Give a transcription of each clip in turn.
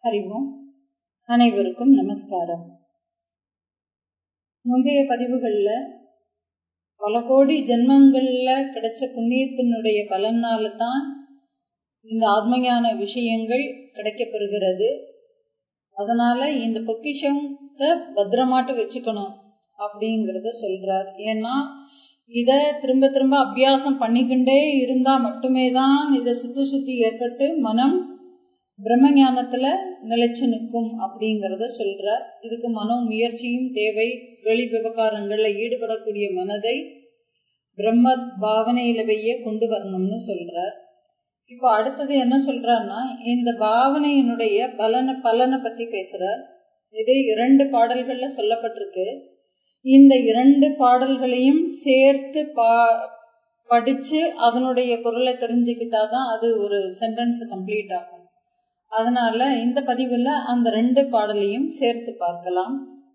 அறிவோம் அனைவருக்கும் நமஸ்காரம் முந்தைய பதிவுகள்ல பல கோடி ஜென்மங்கள்ல கிடைச்ச புண்ணியத்தினுடைய பலனால தான் இந்த ஆத்மஞான விஷயங்கள் கிடைக்கப்பெறுகிறது அதனால இந்த பொக்கிஷத்தை பத்திரமாட்டு வச்சுக்கணும் அப்படிங்கறத சொல்றார் ஏன்னா இத திரும்ப திரும்ப அபியாசம் பண்ணிக்கிண்டே இருந்தா மட்டுமே தான் இத சுத்தி சுத்தி ஏற்பட்டு மனம் பிரம்ம ஞானத்துல நிலைச்சு நிற்கும் அப்படிங்கறத சொல்றார் இதுக்கு மனோ முயற்சியும் தேவை வெளி விவகாரங்கள்ல ஈடுபடக்கூடிய மனதை பிரம்ம பாவனையில வைய கொண்டு வரணும்னு சொல்றார் இப்போ அடுத்தது என்ன சொல்றாருன்னா இந்த பாவனையினுடைய பலன பலனை பத்தி பேசுறார் இது இரண்டு பாடல்கள்ல சொல்லப்பட்டிருக்கு இந்த இரண்டு பாடல்களையும் சேர்த்து பா படிச்சு அதனுடைய பொருளை தெரிஞ்சுக்கிட்டாதான் அது ஒரு சென்டென்ஸ் கம்ப்ளீட் ஆகும் அதனால இந்த பதிவுல அந்த ரெண்டு பாடலையும் சேர்த்து பார்க்கலாம்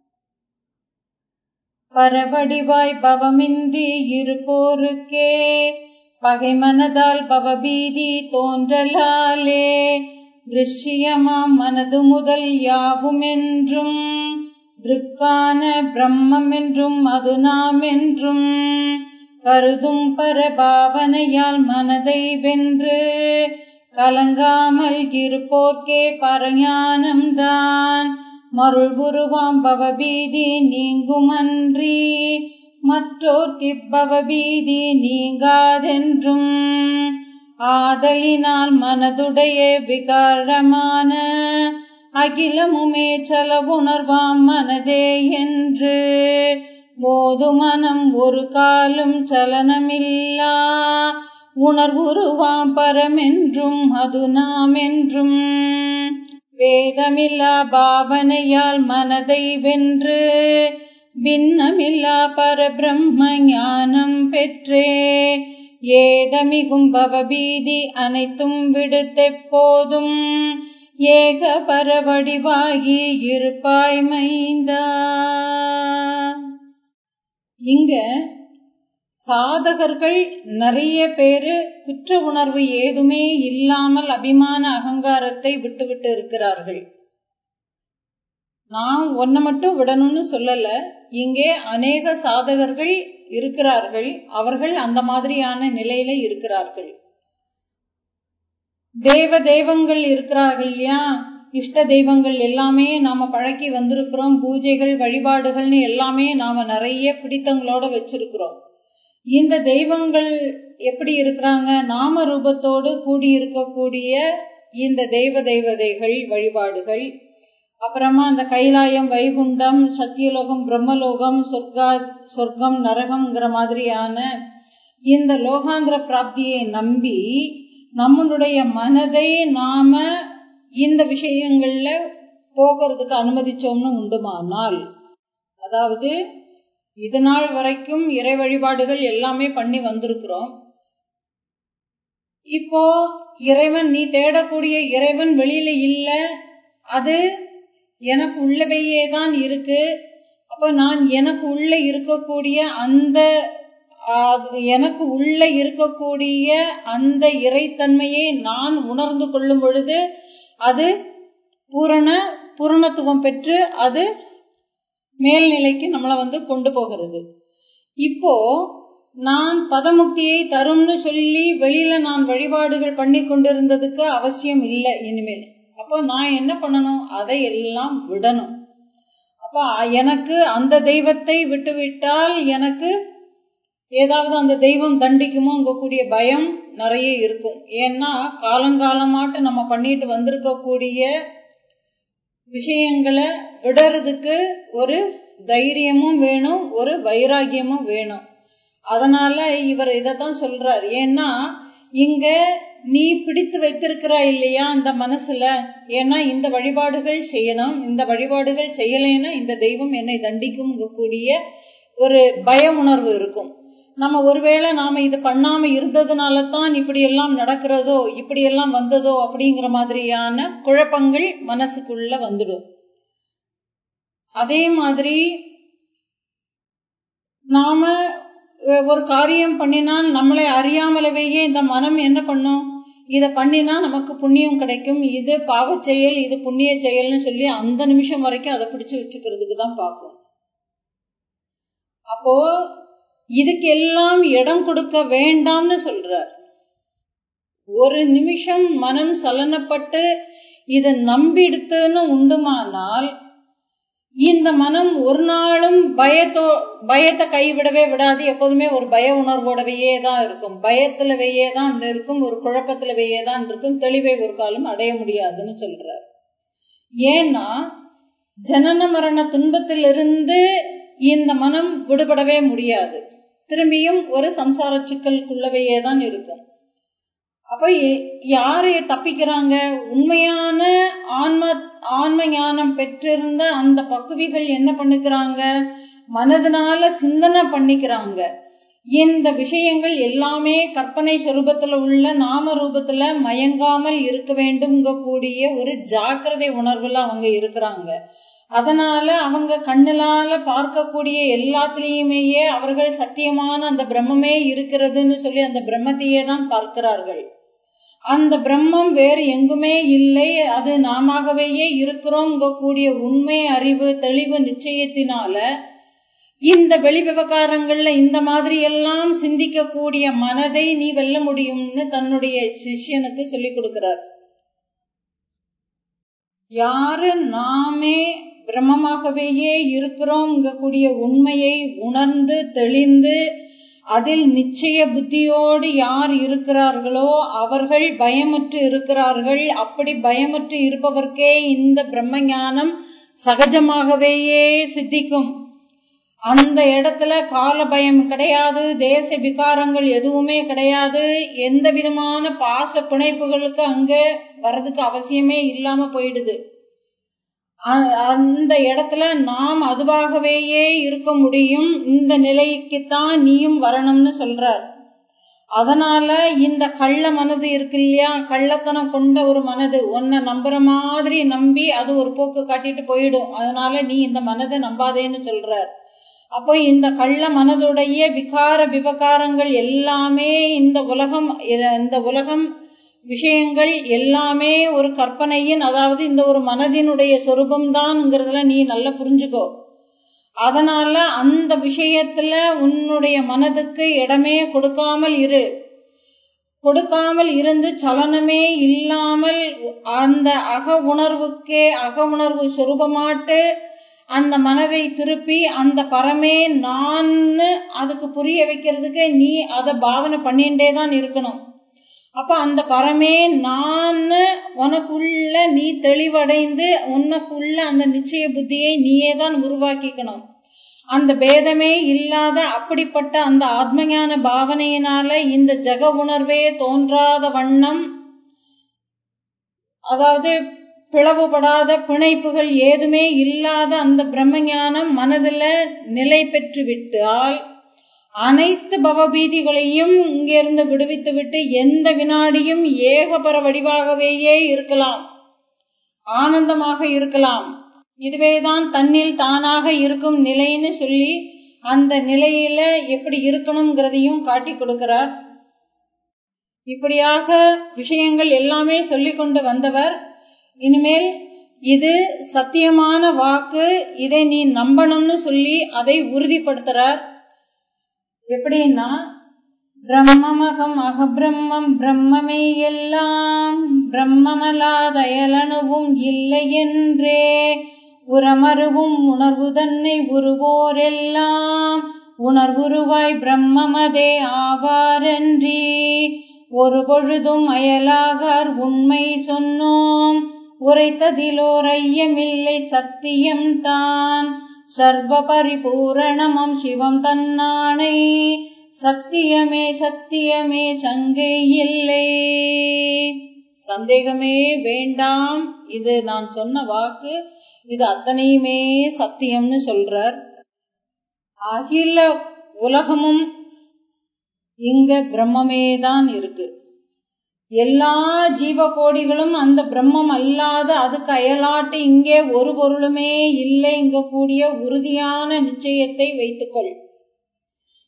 பரவடிவாய் பவமின்றி இருப்போருக்கே பகை மனதால் பவபீதி தோன்றலாலே திருஷ்யமாம் மனது முதல் யாவும் என்றும் திருக்கான பிரம்மம் என்றும் அது நாம் என்றும் கருதும் பரபாவனையால் மனதை வென்று கலங்காமல் இருப்போர்க்கே பரஞானம்தான் மருள் உருவாம் பவபீதி நீங்குமன்றி மற்றோர்க்கிப்பவபீதி நீங்காதென்றும் ஆதலினால் மனதுடைய விகாரமான அகிலமுமே சலவுணர்வாம் மனதே என்று போது மனம் ஒரு காலும் சலனமில்லா உணர்வுருவாம் பரமென்றும் அது நாம் என்றும் வேதமில்லா பாவனையால் மனதை வென்று பின்னமில்லா பரபிரம்ம ஞானம் பெற்றே ஏதமிகும் பவபீதி அனைத்தும் விடுத்தெப்போதும் ஏக பரவடிவாகி இருப்பாய் மைந்தா இங்க சாதகர்கள் நிறைய பேரு குற்ற உணர்வு ஏதுமே இல்லாமல் அபிமான அகங்காரத்தை விட்டுவிட்டு இருக்கிறார்கள் நான் ஒன்ன மட்டும் விடணும்னு சொல்லல இங்கே அநேக சாதகர்கள் இருக்கிறார்கள் அவர்கள் அந்த மாதிரியான நிலையில இருக்கிறார்கள் தேவ தெய்வங்கள் இருக்கிறார்கள் இல்லையா இஷ்ட தெய்வங்கள் எல்லாமே நாம பழக்கி வந்திருக்கிறோம் பூஜைகள் வழிபாடுகள்னு எல்லாமே நாம நிறைய பிடித்தங்களோட வச்சிருக்கிறோம் இந்த தெய்வங்கள் எப்படி இருக்கிறாங்க நாம ரூபத்தோடு கூடி இருக்கக்கூடிய இந்த தெய்வ தெய்வதைகள் வழிபாடுகள் அப்புறமா அந்த கைலாயம் வைகுண்டம் சத்தியலோகம் பிரம்மலோகம் சொர்க்கா சொர்க்கம் நரகம்ங்கிற மாதிரியான இந்த லோகாந்திர பிராப்தியை நம்பி நம்மளுடைய மனதை நாம இந்த விஷயங்கள்ல போகிறதுக்கு அனுமதிச்சோம்னு உண்டுமானால் அதாவது இது நாள் வரைக்கும் இறை வழிபாடுகள் எல்லாமே பண்ணி வந்திருக்கிறோம் இப்போ இறைவன் நீ தேடக்கூடிய இறைவன் வெளியில இல்ல அது எனக்கு உள்ளவையே தான் இருக்கு அப்ப நான் எனக்கு உள்ள இருக்கக்கூடிய அந்த எனக்கு உள்ள இருக்கக்கூடிய அந்த இறைத்தன்மையை நான் உணர்ந்து கொள்ளும் பொழுது அது பூரண பூரணத்துவம் பெற்று அது மேல்நிலைக்கு நம்மளை வந்து கொண்டு போகிறது இப்போ நான் பதமுக்தியை தரும்னு சொல்லி வெளியில நான் வழிபாடுகள் பண்ணி கொண்டிருந்ததுக்கு அவசியம் இல்லை இனிமேல் அப்போ நான் என்ன பண்ணணும் அதை எல்லாம் விடணும் அப்ப எனக்கு அந்த தெய்வத்தை விட்டுவிட்டால் எனக்கு ஏதாவது அந்த தெய்வம் தண்டிக்குமோ கூடிய பயம் நிறைய இருக்கும் ஏன்னா காலங்காலமாட்டு நம்ம பண்ணிட்டு வந்திருக்கக்கூடிய விஷயங்களை விடுறதுக்கு ஒரு தைரியமும் வேணும் ஒரு வைராகியமும் வேணும் அதனால இவர் இதைத்தான் சொல்றார் ஏன்னா இங்க நீ பிடித்து வைத்திருக்கிறா இல்லையா அந்த மனசுல ஏன்னா இந்த வழிபாடுகள் செய்யணும் இந்த வழிபாடுகள் செய்யலைன்னா இந்த தெய்வம் என்னை தண்டிக்கும் கூடிய ஒரு பய உணர்வு இருக்கும் நம்ம ஒருவேளை நாம இது பண்ணாம இருந்ததுனால தான் இப்படி எல்லாம் நடக்கிறதோ இப்படி எல்லாம் வந்ததோ அப்படிங்கிற மாதிரியான குழப்பங்கள் மனசுக்குள்ள வந்துடும் அதே மாதிரி நாம ஒரு காரியம் பண்ணினால் நம்மளை அறியாமலவேயே இந்த மனம் என்ன பண்ணும் இத பண்ணினா நமக்கு புண்ணியம் கிடைக்கும் இது பாவ செயல் இது புண்ணிய செயல்னு சொல்லி அந்த நிமிஷம் வரைக்கும் அதை பிடிச்சு வச்சுக்கிறதுக்கு தான் பார்க்கும் அப்போ இதுக்கு எல்லாம் இடம் கொடுக்க வேண்டாம்னு சொல்றார் ஒரு நிமிஷம் மனம் சலனப்பட்டு இத நம்பிடுத்துன்னு உண்டுமானால் இந்த மனம் ஒரு நாளும் பயத்தோ பயத்தை கைவிடவே விடாது எப்போதுமே ஒரு பய உணர்வோடவையே தான் இருக்கும் பயத்துலவையே தான் இருக்கும் ஒரு குழப்பத்துலவையே தான் இருக்கும் தெளிவை ஒரு காலம் அடைய முடியாதுன்னு சொல்றார் ஏன்னா ஜனன மரண துன்பத்திலிருந்து இந்த மனம் விடுபடவே முடியாது திரும்பியும் ஒரு சம்சார சிக்கலுக்குள்ளவையே தான் இருக்கும் அப்ப யாரு தப்பிக்கிறாங்க உண்மையான ஆன்ம ஆன்ம ஞானம் பெற்றிருந்த அந்த பக்குவிகள் என்ன பண்ணிக்கிறாங்க மனதினால சிந்தனை பண்ணிக்கிறாங்க இந்த விஷயங்கள் எல்லாமே கற்பனை சொரூபத்துல உள்ள நாம ரூபத்துல மயங்காமல் இருக்க வேண்டும்ங்க கூடிய ஒரு ஜாக்கிரதை உணர்வுல அவங்க இருக்கிறாங்க அதனால அவங்க கண்ணிலால பார்க்கக்கூடிய எல்லாத்திலையுமேயே அவர்கள் சத்தியமான அந்த பிரம்மமே இருக்கிறதுன்னு சொல்லி அந்த பிரம்மத்தையே தான் பார்க்கிறார்கள் அந்த பிரம்மம் வேறு எங்குமே இல்லை அது நாமவே இருக்கிறோம் கூடிய உண்மை அறிவு தெளிவு நிச்சயத்தினால இந்த வெளி விவகாரங்கள்ல இந்த மாதிரி எல்லாம் சிந்திக்க கூடிய மனதை நீ வெல்ல முடியும்னு தன்னுடைய சிஷ்யனுக்கு சொல்லி கொடுக்கிறார் யாரு நாமே பிரம்மமாகவேயே இருக்கிறோம் கூடிய உண்மையை உணர்ந்து தெளிந்து அதில் நிச்சய புத்தியோடு யார் இருக்கிறார்களோ அவர்கள் பயமற்று இருக்கிறார்கள் அப்படி பயமற்று இருப்பவர்க்கே இந்த பிரம்ம ஞானம் சகஜமாகவேயே சித்திக்கும் அந்த இடத்துல கால பயம் கிடையாது தேச விகாரங்கள் எதுவுமே கிடையாது எந்த விதமான பாச பிணைப்புகளுக்கு அங்க வர்றதுக்கு அவசியமே இல்லாம போயிடுது அந்த இடத்துல நாம் அதுவாகவேயே இருக்க முடியும் இந்த நிலைக்குத்தான் நீயும் வரணும்னு சொல்றார் அதனால இந்த கள்ள மனது இருக்கு இல்லையா கள்ளத்தனம் கொண்ட ஒரு மனது உன்னை நம்புற மாதிரி நம்பி அது ஒரு போக்கு காட்டிட்டு போயிடும் அதனால நீ இந்த மனதை நம்பாதேன்னு சொல்றார் அப்போ இந்த கள்ள மனதுடைய விகார விவகாரங்கள் எல்லாமே இந்த உலகம் இந்த உலகம் விஷயங்கள் எல்லாமே ஒரு கற்பனையின் அதாவது இந்த ஒரு மனதினுடைய சொரூபம் தான்ங்கிறதுல நீ நல்லா புரிஞ்சுக்கோ அதனால அந்த விஷயத்துல உன்னுடைய மனதுக்கு இடமே கொடுக்காமல் இரு கொடுக்காமல் இருந்து சலனமே இல்லாமல் அந்த அக உணர்வுக்கே அக உணர்வு சொரூபமாட்டு அந்த மனதை திருப்பி அந்த பரமே நான் அதுக்கு புரிய வைக்கிறதுக்கு நீ அதை பாவனை பண்ணிட்டே தான் இருக்கணும் அப்ப அந்த பரமே நான் உனக்குள்ள நீ தெளிவடைந்து உனக்குள்ள அந்த நிச்சய புத்தியை நீயே தான் உருவாக்கிக்கணும் அந்த பேதமே இல்லாத அப்படிப்பட்ட அந்த ஆத்மஞான பாவனையினால இந்த ஜக உணர்வே தோன்றாத வண்ணம் அதாவது பிளவுபடாத பிணைப்புகள் ஏதுமே இல்லாத அந்த பிரம்ம ஞானம் மனதுல நிலை பெற்று விட்டால் அனைத்து பவபீதிகளையும் இங்கிருந்து விடுவித்து விட்டு எந்த வினாடியும் ஏகபர வடிவாகவேயே இருக்கலாம் ஆனந்தமாக இருக்கலாம் இதுவேதான் தன்னில் தானாக இருக்கும் நிலைன்னு சொல்லி அந்த நிலையில எப்படி இருக்கணுங்கிறதையும் காட்டி கொடுக்கிறார் இப்படியாக விஷயங்கள் எல்லாமே சொல்லிக் கொண்டு வந்தவர் இனிமேல் இது சத்தியமான வாக்கு இதை நீ நம்பணும்னு சொல்லி அதை உறுதிப்படுத்துறார் எப்படின்னா பிரம்மமகம் அகபிரம்மம் பிரம்மமே எல்லாம் பிரம்மமலாதயலனுவும் இல்லை என்றே உரமருவும் உணர்வு தன்னை உருவோரெல்லாம் உணர்வுருவாய் பிரம்மமதே ஆவாரன்றி ஒரு பொழுதும் அயலாகார் உண்மை சொன்னோம் உரைத்ததிலோர் ஐயமில்லை சத்தியம் தான் சர்வ பரிபூரணமம் சிவம் தன்னானை சத்தியமே சத்தியமே சங்கை இல்லை சந்தேகமே வேண்டாம் இது நான் சொன்ன வாக்கு இது அத்தனையுமே சத்தியம்னு சொல்றார் அகில உலகமும் இங்க பிரம்மமே தான் இருக்கு எல்லா ஜீவகோடிகளும் அந்த பிரம்மம் அல்லாத அதுக்கு அயலாட்டு இங்கே ஒரு பொருளுமே இல்லை இங்க கூடிய உறுதியான நிச்சயத்தை வைத்துக்கொள்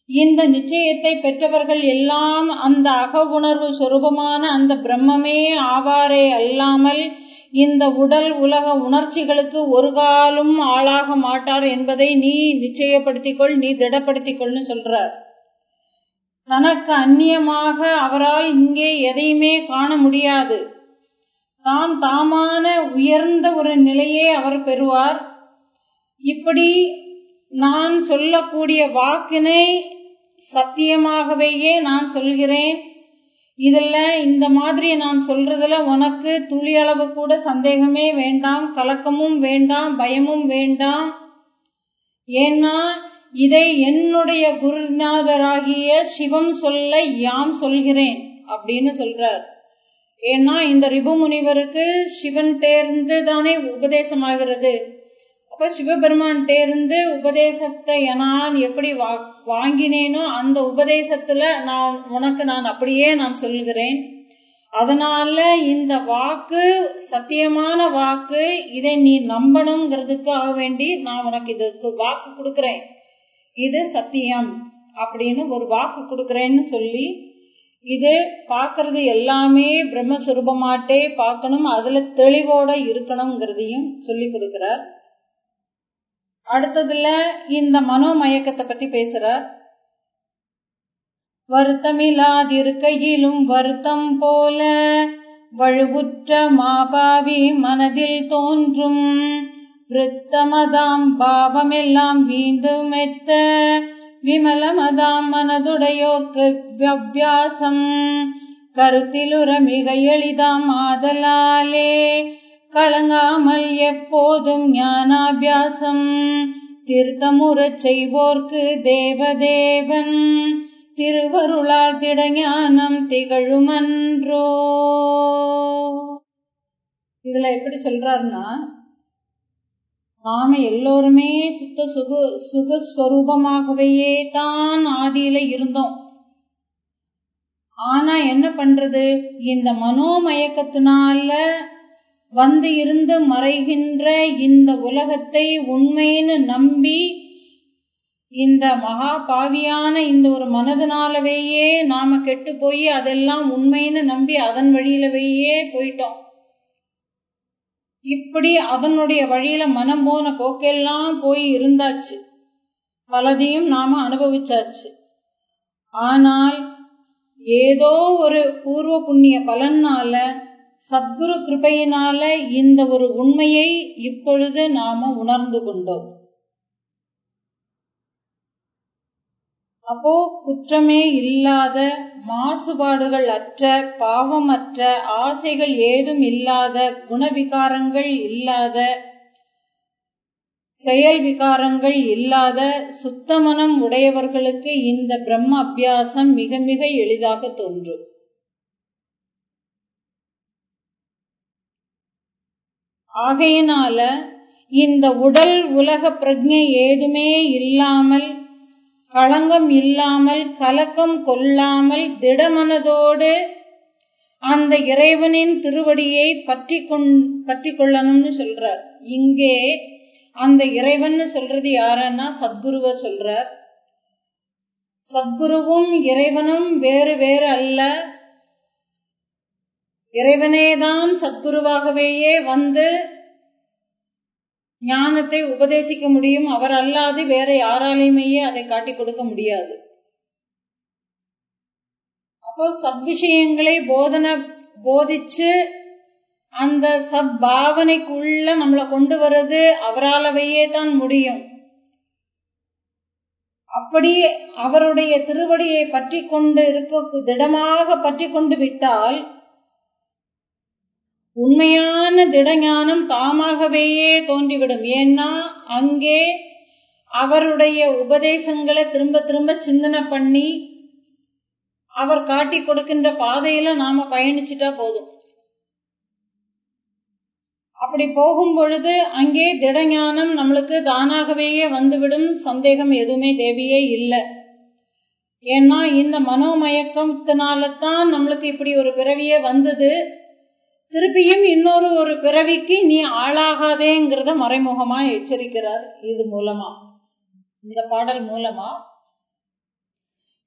இந்த நிச்சயத்தை பெற்றவர்கள் எல்லாம் அந்த அக உணர்வு சொரூபமான அந்த பிரம்மமே ஆவாரே அல்லாமல் இந்த உடல் உலக உணர்ச்சிகளுக்கு ஒரு காலும் ஆளாக மாட்டார் என்பதை நீ நிச்சயப்படுத்திக்கொள் நீ திடப்படுத்திக்கொள்னு சொல்றார் தனக்கு அந்நியமாக அவரால் இங்கே எதையுமே காண முடியாது தாம் தாமான உயர்ந்த ஒரு நிலையே அவர் பெறுவார் இப்படி நான் சொல்லக்கூடிய வாக்கினை சத்தியமாகவேயே நான் சொல்கிறேன் இதுல இந்த மாதிரி நான் சொல்றதுல உனக்கு துளி அளவு கூட சந்தேகமே வேண்டாம் கலக்கமும் வேண்டாம் பயமும் வேண்டாம் ஏன்னா இதை என்னுடைய குருநாதராகிய சிவம் சொல்ல யாம் சொல்கிறேன் அப்படின்னு சொல்றார் ஏன்னா இந்த ரிபு முனிவருக்கு சிவன் தேர்ந்து தானே உபதேசமாகிறது அப்ப சிவபெருமான் தேர்ந்து உபதேசத்தை நான் எப்படி வாங்கினேனோ அந்த உபதேசத்துல நான் உனக்கு நான் அப்படியே நான் சொல்கிறேன் அதனால இந்த வாக்கு சத்தியமான வாக்கு இதை நீ நம்பணுங்கிறதுக்காக வேண்டி நான் உனக்கு இதுக்கு வாக்கு கொடுக்கறேன் இது சத்தியம் அப்படின்னு ஒரு வாக்கு கொடுக்கறேன்னு சொல்லி இது பாக்குறது எல்லாமே பிரம்மஸ்வரூபமாட்டே பார்க்கணும் அதுல தெளிவோட இருக்கணுங்கிறதையும் சொல்லி கொடுக்கிறார் அடுத்ததுல இந்த மனோமயக்கத்தை பத்தி பேசுறார் வருத்தமில்லாதிருக்கையிலும் வருத்தம் போல வழுவுற்ற மாபாவி மனதில் தோன்றும் விருத்தமதாம் பாவமெல்லாம் வீந்து மெத்த விமலமதாம் மனதுடையோர்க்கு அபியாசம் கருத்திலுற மிக எளிதாம் ஆதலாலே கலங்காமல் எப்போதும் ஞானாபியாசம் திருத்தமுறச் செய்வோர்க்கு தேவதேவன் திருவருளால் திடஞானம் திகழுமன்றோ இதுல எப்படி சொல்றாருன்னா நாம எல்லோருமே சுத்த சுக சுகஸ்வரூபமாகவே தான் ஆதியில இருந்தோம் ஆனா என்ன பண்றது இந்த மனோமயக்கத்தினால வந்து இருந்து மறைகின்ற இந்த உலகத்தை உண்மைன்னு நம்பி இந்த மகா பாவியான இந்த ஒரு மனதினாலவேயே நாம கெட்டு போய் அதெல்லாம் உண்மைன்னு நம்பி அதன் வழியிலவேயே போயிட்டோம் இப்படி அதனுடைய வழியில மனம் போன போக்கெல்லாம் போய் இருந்தாச்சு பலதையும் நாம அனுபவிச்சாச்சு ஆனால் ஏதோ ஒரு பூர்வ புண்ணிய பலனால சத்குரு கிருபையினால இந்த ஒரு உண்மையை இப்பொழுது நாம உணர்ந்து கொண்டோம் அப்போ குற்றமே இல்லாத மாசுபாடுகள் அற்ற பாவமற்ற ஆசைகள் ஏதும் இல்லாத குணவிகாரங்கள் இல்லாத செயல் விகாரங்கள் இல்லாத சுத்தமனம் உடையவர்களுக்கு இந்த பிரம்ம அபியாசம் மிக மிக எளிதாக தோன்றும் ஆகையினால இந்த உடல் உலக பிரஜை ஏதுமே இல்லாமல் களங்கம் இல்லாமல் கலக்கம் கொள்ளாமல் திடமனதோடு அந்த இறைவனின் திருவடியை பற்றி கொண் பற்றி கொள்ளணும்னு சொல்றார் இங்கே அந்த இறைவன் சொல்றது யாருன்னா சத்குருவ சொல்றார் சத்குருவும் இறைவனும் வேறு வேறு அல்ல இறைவனேதான் சத்குருவாகவேயே வந்து ஞானத்தை உபதேசிக்க முடியும் அவர் அல்லாது வேற யாராலையுமே அதை காட்டி கொடுக்க முடியாது அப்போ சத்விஷயங்களை போதனை போதிச்சு அந்த சத்பாவனைக்குள்ள நம்மளை கொண்டு வர்றது அவராலவையே தான் முடியும் அப்படி அவருடைய திருவடியை பற்றி கொண்டு இருக்க திடமாக பற்றி கொண்டு விட்டால் உண்மையான திடஞானம் தாமாகவேயே தோன்றிவிடும் ஏன்னா அங்கே அவருடைய உபதேசங்களை திரும்ப திரும்ப சிந்தனை பண்ணி அவர் காட்டி கொடுக்கின்ற பாதையில நாம பயணிச்சுட்டா போதும் அப்படி போகும் பொழுது அங்கே திடஞானம் நம்மளுக்கு தானாகவேயே வந்துவிடும் சந்தேகம் எதுவுமே தேவையே இல்லை ஏன்னா இந்த மனோமயக்கத்தினால தான் நம்மளுக்கு இப்படி ஒரு பிறவியே வந்தது திருப்பியும் இன்னொரு ஒரு பிறவிக்கு நீ ஆளாகாதேங்கிறத மறைமுகமா எச்சரிக்கிறார் இது மூலமா இந்த பாடல் மூலமா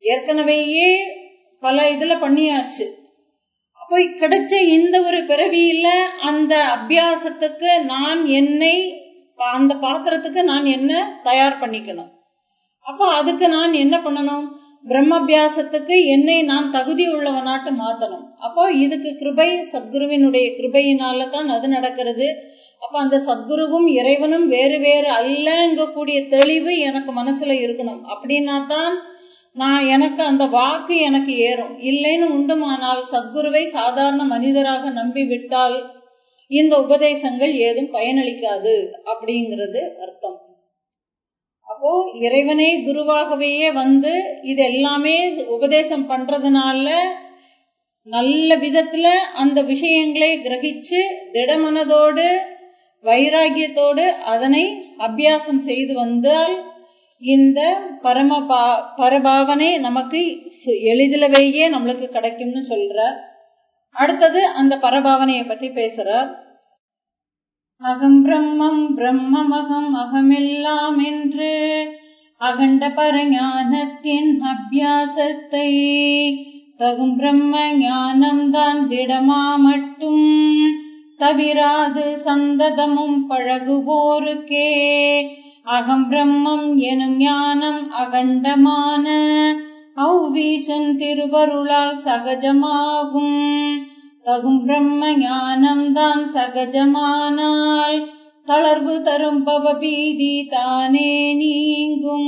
ஏற்கனவேயே பல இதுல பண்ணியாச்சு அப்போ கிடைச்ச இந்த ஒரு பிறவியில அந்த அபியாசத்துக்கு நான் என்னை அந்த பாத்திரத்துக்கு நான் என்ன தயார் பண்ணிக்கணும் அப்போ அதுக்கு நான் என்ன பண்ணணும் பிரம்மபியாசத்துக்கு என்னை நான் தகுதி உள்ளவனாட்டு மாத்தணும் அப்போ இதுக்கு கிருபை சத்குருவினுடைய கிருபையினால தான் அது நடக்கிறது அப்ப அந்த சத்குருவும் இறைவனும் வேறு வேறு அல்லங்க கூடிய தெளிவு எனக்கு மனசுல இருக்கணும் அப்படின்னா தான் நான் எனக்கு அந்த வாக்கு எனக்கு ஏறும் இல்லைன்னு உண்டுமானால் சத்குருவை சாதாரண மனிதராக நம்பி விட்டால் இந்த உபதேசங்கள் ஏதும் பயனளிக்காது அப்படிங்கிறது அர்த்தம் அப்போ இறைவனே குருவாகவே வந்து இது எல்லாமே உபதேசம் பண்றதுனால நல்ல விதத்துல அந்த விஷயங்களை கிரகிச்சு திடமனதோடு வைராகியத்தோடு அதனை அபியாசம் செய்து வந்தால் இந்த பரம பரபாவனை நமக்கு எளிதிலவேயே நம்மளுக்கு கிடைக்கும்னு சொல்றார் அடுத்தது அந்த பரபாவனையை பத்தி பேசுறார் அகம் பிரம்மம் பிரம்மமகம் அகமெல்லாம் என்று அகண்ட பரஞானத்தின் அபியாசத்தை தகும் பிரம்ம ஞானம்தான் திடமா மட்டும் தவிராது சந்ததமும் பழகுவோருக்கே அகம் பிரம்மம் எனும் ஞானம் அகண்டமான அவ்வீசும் திருவருளால் சகஜமாகும் தகும் பிரம்ம ஞானம்தான் சகஜமானால் தளர்வு தரும் பவபீதி தானே நீங்கும்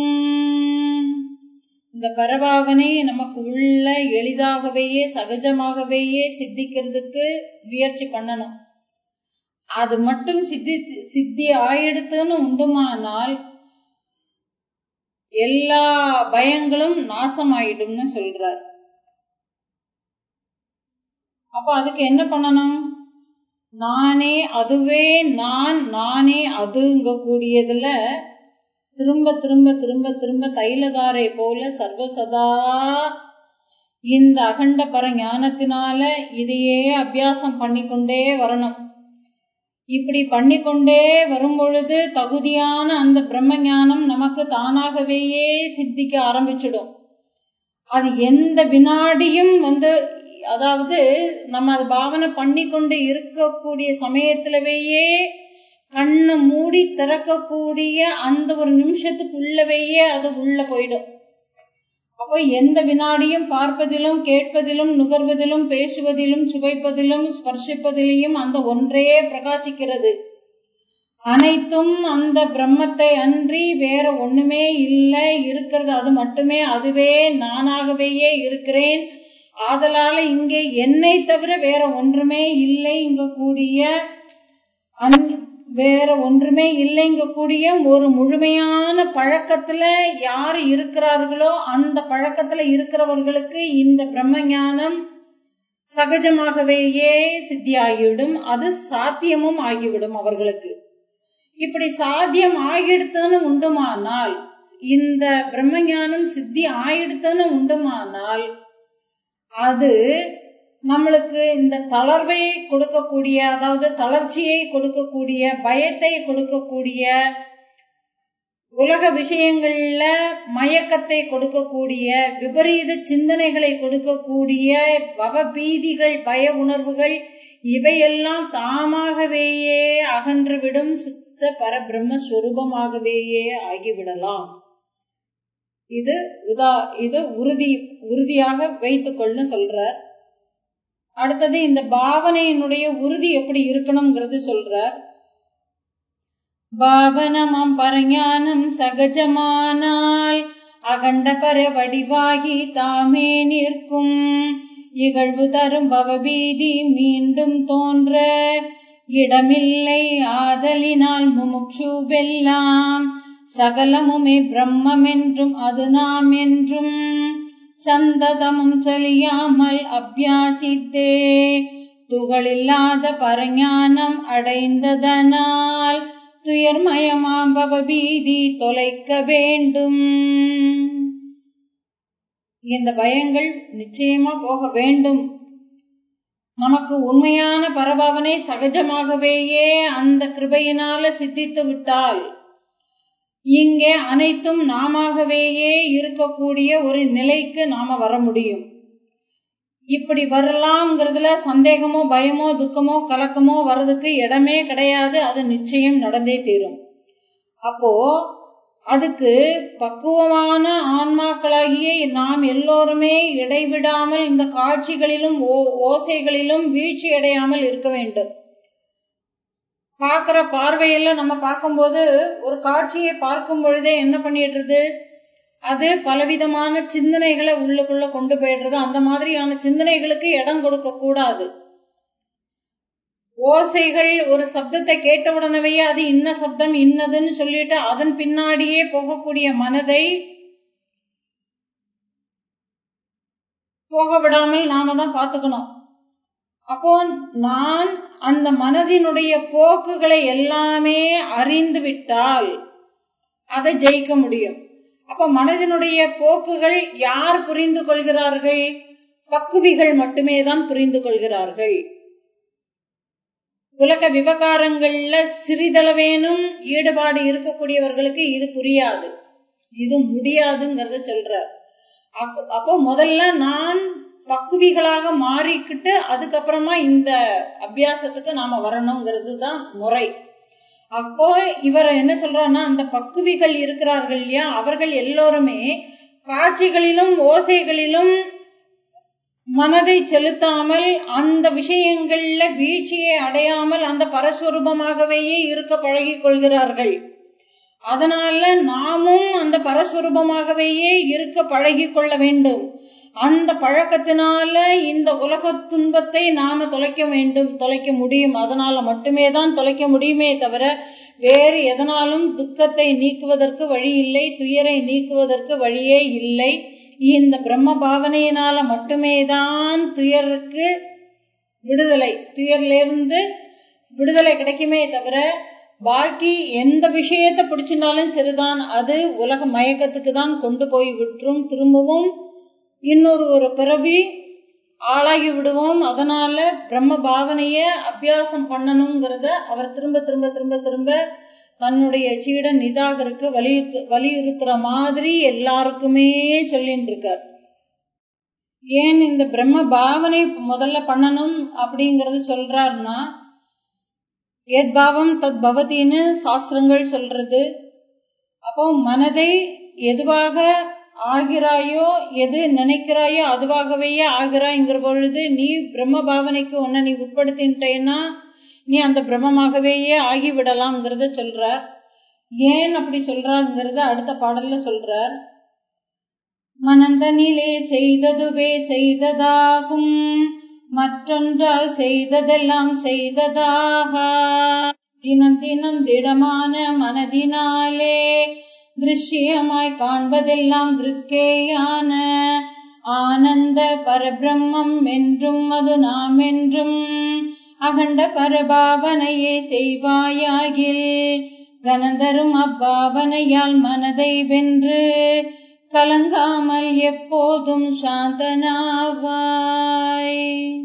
இந்த பரபாவனை நமக்கு உள்ள எளிதாகவேயே சகஜமாகவேயே சித்திக்கிறதுக்கு முயற்சி பண்ணணும் அது மட்டும் சித்தி சித்தி ஆயிடுத்துன்னு உண்டுமானால் எல்லா பயங்களும் நாசமாயிடும்னு சொல்றார் அப்ப அதுக்கு என்ன பண்ணணும் நானே அதுவே நான் நானே அதுங்க கூடியதுல திரும்ப திரும்ப திரும்ப திரும்ப தைலதாரை போல சர்வசதா இந்த அகண்ட பர ஞானத்தினால இதையே அபியாசம் பண்ணிக்கொண்டே வரணும் இப்படி பண்ணிக்கொண்டே வரும் பொழுது தகுதியான அந்த பிரம்ம ஞானம் நமக்கு தானாகவேயே சித்திக்க ஆரம்பிச்சிடும் அது எந்த வினாடியும் வந்து அதாவது நம்ம அது பாவனை பண்ணி கொண்டு இருக்கக்கூடிய சமயத்திலவேயே கண்ணை மூடி திறக்கக்கூடிய அந்த ஒரு நிமிஷத்துக்குள்ளவேயே அது உள்ள போயிடும் அப்போ எந்த வினாடியும் பார்ப்பதிலும் கேட்பதிலும் நுகர்வதிலும் பேசுவதிலும் சுவைப்பதிலும் ஸ்பர்சிப்பதிலையும் அந்த ஒன்றே பிரகாசிக்கிறது அனைத்தும் அந்த பிரம்மத்தை அன்றி வேற ஒண்ணுமே இல்லை இருக்கிறது அது மட்டுமே அதுவே நானாகவேயே இருக்கிறேன் ஆதலால இங்கே என்னை தவிர வேற ஒன்றுமே இல்லை இங்க கூடிய வேற ஒன்றுமே இல்லைங்க கூடிய ஒரு முழுமையான பழக்கத்துல யாரு இருக்கிறார்களோ அந்த பழக்கத்துல இருக்கிறவர்களுக்கு இந்த பிரம்ம ஞானம் சகஜமாகவேயே சித்தியாகிவிடும் அது சாத்தியமும் ஆகிவிடும் அவர்களுக்கு இப்படி சாத்தியம் ஆகிடுத்துன்னு உண்டுமானால் இந்த பிரம்ம ஞானம் சித்தி ஆயிடுத்துன்னு உண்டுமானால் அது நம்மளுக்கு இந்த தளர்வை கொடுக்கக்கூடிய அதாவது தளர்ச்சியை கொடுக்கக்கூடிய பயத்தை கொடுக்கக்கூடிய உலக விஷயங்கள்ல மயக்கத்தை கொடுக்கக்கூடிய விபரீத சிந்தனைகளை கொடுக்கக்கூடிய பவபீதிகள் பய உணர்வுகள் இவையெல்லாம் தாமாகவேயே அகன்றுவிடும் சுத்த பரபிரம்மஸ்வரூபமாகவேயே ஆகிவிடலாம் இது உதா இது உறுதி உறுதியாக வைத்துக்கொள்னு சொல்ற அடுத்தது இந்த பாவனையினுடைய உறுதி எப்படி இருக்கணுங்கிறது சொல்ற பாவனமாம் பரஞானம் சகஜமானால் அகண்ட பர வடிவாகி தாமே நிற்கும் இகழ்வு தரும் பவபீதி மீண்டும் தோன்ற இடமில்லை ஆதலினால் முமுட்சுவெல்லாம் சகலமுமே பிரம்மம் என்றும் அது நாம் என்றும் சந்ததமும் சலியாமல் அபியாசித்தே துகளில்லாத பரஞானம் அடைந்ததனால் துயர்மயமாம் பவபீதி தொலைக்க வேண்டும் இந்த பயங்கள் நிச்சயமா போக வேண்டும் நமக்கு உண்மையான பரபாவனை சகஜமாகவேயே அந்த கிருபையினால சித்தித்து விட்டால் இங்கே அனைத்தும் நாமவேயே இருக்கக்கூடிய ஒரு நிலைக்கு நாம வர முடியும் இப்படி வரலாம்ங்கிறதுல சந்தேகமோ பயமோ துக்கமோ கலக்கமோ வர்றதுக்கு இடமே கிடையாது அது நிச்சயம் நடந்தே தீரும் அப்போ அதுக்கு பக்குவமான ஆன்மாக்களாகிய நாம் எல்லோருமே இடைவிடாமல் இந்த காட்சிகளிலும் ஓசைகளிலும் வீழ்ச்சி அடையாமல் இருக்க வேண்டும் பார்க்கிற பார்வையில நம்ம பார்க்கும்போது ஒரு காட்சியை பார்க்கும் பொழுதே என்ன பண்ணிடுறது அது பலவிதமான சிந்தனைகளை உள்ளுக்குள்ள கொண்டு போயிடுறது அந்த மாதிரியான சிந்தனைகளுக்கு இடம் கொடுக்க கூடாது ஓசைகள் ஒரு சப்தத்தை கேட்டவுடனே அது இன்ன சப்தம் இன்னதுன்னு சொல்லிட்டு அதன் பின்னாடியே போகக்கூடிய மனதை போக விடாமல் நாம தான் பார்த்துக்கணும் அப்போ நான் அந்த மனதினுடைய போக்குகளை எல்லாமே அறிந்து விட்டால் அதை ஜெயிக்க முடியும் அப்ப மனதினுடைய போக்குகள் யார் புரிந்து கொள்கிறார்கள் பக்குவிகள் மட்டுமே தான் புரிந்து கொள்கிறார்கள் உலக விவகாரங்கள்ல சிறிதளவேனும் ஈடுபாடு இருக்கக்கூடியவர்களுக்கு இது புரியாது இது முடியாதுங்கிறத சொல்றார் அப்போ முதல்ல நான் பக்குவிகளாக மாறிக்கிட்டு அதுக்கப்புறமா இந்த அபியாசத்துக்கு நாம வரணுங்கிறது தான் முறை அப்போ இவர் என்ன சொல்றாருன்னா அந்த பக்குவிகள் இருக்கிறார்கள் இல்லையா அவர்கள் எல்லோருமே காட்சிகளிலும் ஓசைகளிலும் மனதை செலுத்தாமல் அந்த விஷயங்கள்ல வீழ்ச்சியை அடையாமல் அந்த பரஸ்வரூபமாகவே இருக்க பழகி கொள்கிறார்கள் அதனால நாமும் அந்த பரஸ்வரூபமாகவே இருக்க பழகி கொள்ள வேண்டும் அந்த பழக்கத்தினால இந்த உலக துன்பத்தை நாம தொலைக்க வேண்டும் தொலைக்க முடியும் அதனால மட்டுமே தான் தொலைக்க முடியுமே தவிர வேறு எதனாலும் துக்கத்தை நீக்குவதற்கு வழி இல்லை துயரை நீக்குவதற்கு வழியே இல்லை இந்த பிரம்ம பாவனையினால மட்டுமே தான் துயருக்கு விடுதலை துயர்லேருந்து விடுதலை கிடைக்குமே தவிர பாக்கி எந்த விஷயத்தை பிடிச்சினாலும் சரிதான் அது உலக மயக்கத்துக்கு தான் கொண்டு போய் விட்டுரும் திரும்பவும் இன்னொரு ஒரு பிறவி ஆளாகி விடுவோம் அதனால பிரம்ம பாவனைய அபியாசம் பண்ணணுங்கிறத அவர் திரும்ப திரும்ப திரும்ப திரும்ப தன்னுடைய சீடன் நிதாகருக்கு வலியுறுத்து வலியுறுத்துற மாதிரி எல்லாருக்குமே சொல்லிட்டு இருக்கார் ஏன் இந்த பிரம்ம பாவனை முதல்ல பண்ணணும் அப்படிங்கறது சொல்றாருன்னா ஏத்பாவம் தத் பவதின்னு சாஸ்திரங்கள் சொல்றது அப்போ மனதை எதுவாக ஆகிறாயோ எது நினைக்கிறாயோ அதுவாகவே ஆகிறாய்ங்கிற பொழுது நீ பிரம்ம பாவனைக்கு உன்னை நீ உட்படுத்தின்ட்டேன்னா நீ அந்த பிரம்மமாகவேயே ஆகிவிடலாம்ங்கிறத சொல்றார் ஏன் அப்படி சொல்றாருங்கிறத அடுத்த பாடல்ல சொல்றார் மனந்தனிலே செய்ததுவே செய்ததாகும் மற்றொன்றால் செய்ததெல்லாம் செய்ததாக தினம் தினம் திடமான மனதினாலே திருஷ்யமாய் காண்பதெல்லாம் திருக்கேயான ஆனந்த பரபிரம்மம் என்றும் அது நாம் என்றும் அகண்ட பரபாவனையை செய்வாயாகில் கனந்தரும் அப்பாவனையால் மனதை வென்று கலங்காமல் எப்போதும் சாந்தனாவாய்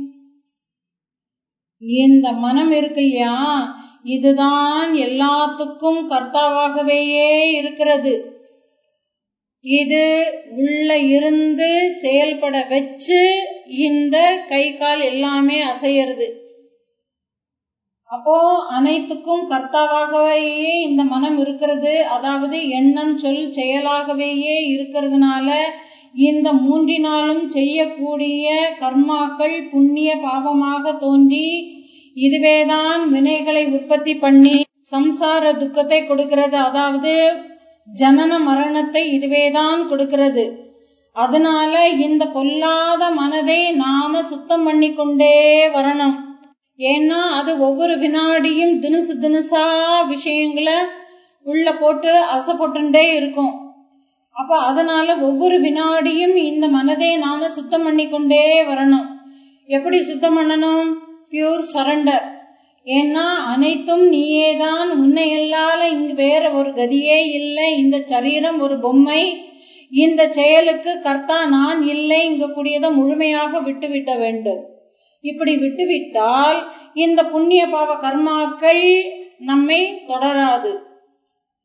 இந்த மனம் இருக்கு இல்லையா இதுதான் எல்லாத்துக்கும் கர்த்தாவாகவேயே இருக்கிறது இது உள்ள இருந்து செயல்பட வச்சு இந்த கை கால் எல்லாமே அசையறது அப்போ அனைத்துக்கும் கர்த்தாவாகவேயே இந்த மனம் இருக்கிறது அதாவது எண்ணம் சொல் செயலாகவேயே இருக்கிறதுனால இந்த மூன்றினாலும் செய்யக்கூடிய கர்மாக்கள் புண்ணிய பாவமாக தோன்றி இதுவேதான் வினைகளை உற்பத்தி பண்ணி சம்சார துக்கத்தை கொடுக்கிறது அதாவது ஜனன மரணத்தை இதுவேதான் கொடுக்கிறது அதனால இந்த பொல்லாத மனதை நாம சுத்தம் பண்ணி கொண்டே வரணும் ஏன்னா அது ஒவ்வொரு வினாடியும் தினுசு தினுசா விஷயங்களை உள்ள போட்டு அசை போட்டுட்டே இருக்கும் அப்ப அதனால ஒவ்வொரு வினாடியும் இந்த மனதை நாம சுத்தம் பண்ணி கொண்டே வரணும் எப்படி சுத்தம் பண்ணணும் பியூர் சரண்டர் ஏன்னா அனைத்தும் நீயேதான் உன்னை எல்லால இங்கு வேற ஒரு கதியே இல்லை இந்த சரீரம் ஒரு பொம்மை இந்த செயலுக்கு கர்த்தா நான் இல்லை இங்க கூடியதை முழுமையாக விட்டுவிட்ட வேண்டும் இப்படி விட்டுவிட்டால் இந்த புண்ணிய பாவ கர்மாக்கள் நம்மை தொடராது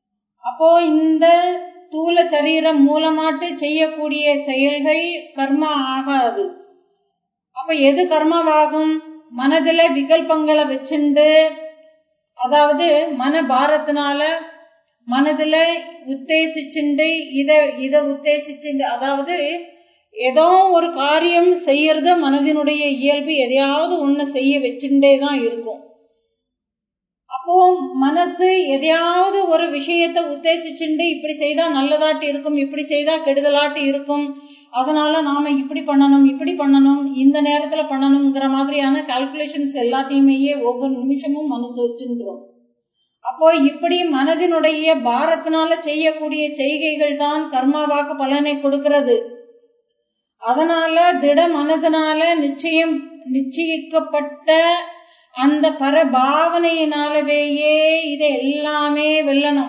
அப்போ இந்த தூல சரீரம் மூலமாட்டு செய்யக்கூடிய செயல்கள் கர்மா ஆகாது அப்ப எது கர்மாவாகும் மனதுல விகல்பங்களை வச்சுண்டு அதாவது மன பாரத்தினால மனதுல உத்தேசிச்சுண்டு இத இத உத்தேசிச்சுண்டு அதாவது ஏதோ ஒரு காரியம் செய்யறது மனதினுடைய இயல்பு எதையாவது ஒண்ணு செய்ய வச்சுட்டே தான் இருக்கும் அப்போ மனசு எதையாவது ஒரு விஷயத்த உத்தேசிச்சுண்டு இப்படி செய்தா நல்லதாட்டு இருக்கும் இப்படி செய்தா கெடுதலாட்டு இருக்கும் அதனால நாம இப்படி பண்ணணும் இப்படி பண்ணணும் இந்த நேரத்துல பண்ணணுங்கிற மாதிரியான கால்குலேஷன்ஸ் எல்லாத்தையுமே ஒவ்வொரு நிமிஷமும் மனசு வச்சுன்றோம் அப்போ இப்படி மனதினுடைய பாரத்தினால செய்யக்கூடிய செய்கைகள் தான் கர்மாவாக பலனை கொடுக்கிறது அதனால திட மனதினால நிச்சயம் நிச்சயிக்கப்பட்ட அந்த பரபாவனையினாலவேயே இதை எல்லாமே வெல்லணும்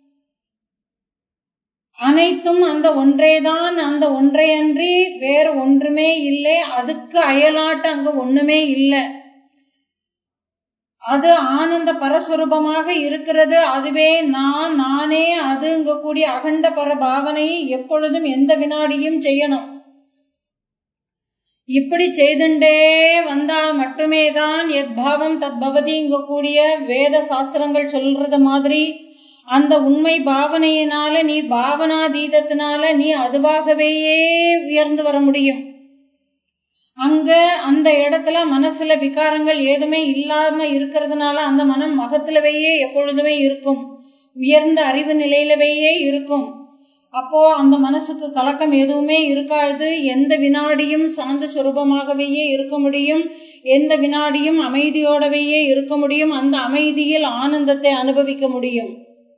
அனைத்தும் அந்த ஒன்றேதான் அந்த ஒன்றையன்றி வேற ஒன்றுமே இல்லை அதுக்கு அயலாட்டு அங்க ஒண்ணுமே இல்லை அது ஆனந்த பரஸ்வரூபமாக இருக்கிறது அதுவே நான் நானே அதுங்க கூடிய அகண்ட பரபாவனையை எப்பொழுதும் எந்த வினாடியும் செய்யணும் இப்படி செய்துண்டே வந்தா மட்டுமே தான் எத்பாவம் தத்பவதிங்க கூடிய வேத சாஸ்திரங்கள் சொல்றது மாதிரி அந்த உண்மை பாவனையினால நீ பாவனாதீதத்தினால நீ அதுவாகவே உயர்ந்து வர முடியும் அங்க அந்த இடத்துல மனசுல விகாரங்கள் ஏதுமே இல்லாம இருக்கிறதுனால அந்த மனம் மகத்திலவையே எப்பொழுதுமே இருக்கும் உயர்ந்த அறிவு நிலையிலவையே இருக்கும் அப்போ அந்த மனசுக்கு கலக்கம் எதுவுமே இருக்காது எந்த வினாடியும் சாந்த சுரூபமாகவே இருக்க முடியும் எந்த வினாடியும் அமைதியோடவையே இருக்க முடியும் அந்த அமைதியில் ஆனந்தத்தை அனுபவிக்க முடியும்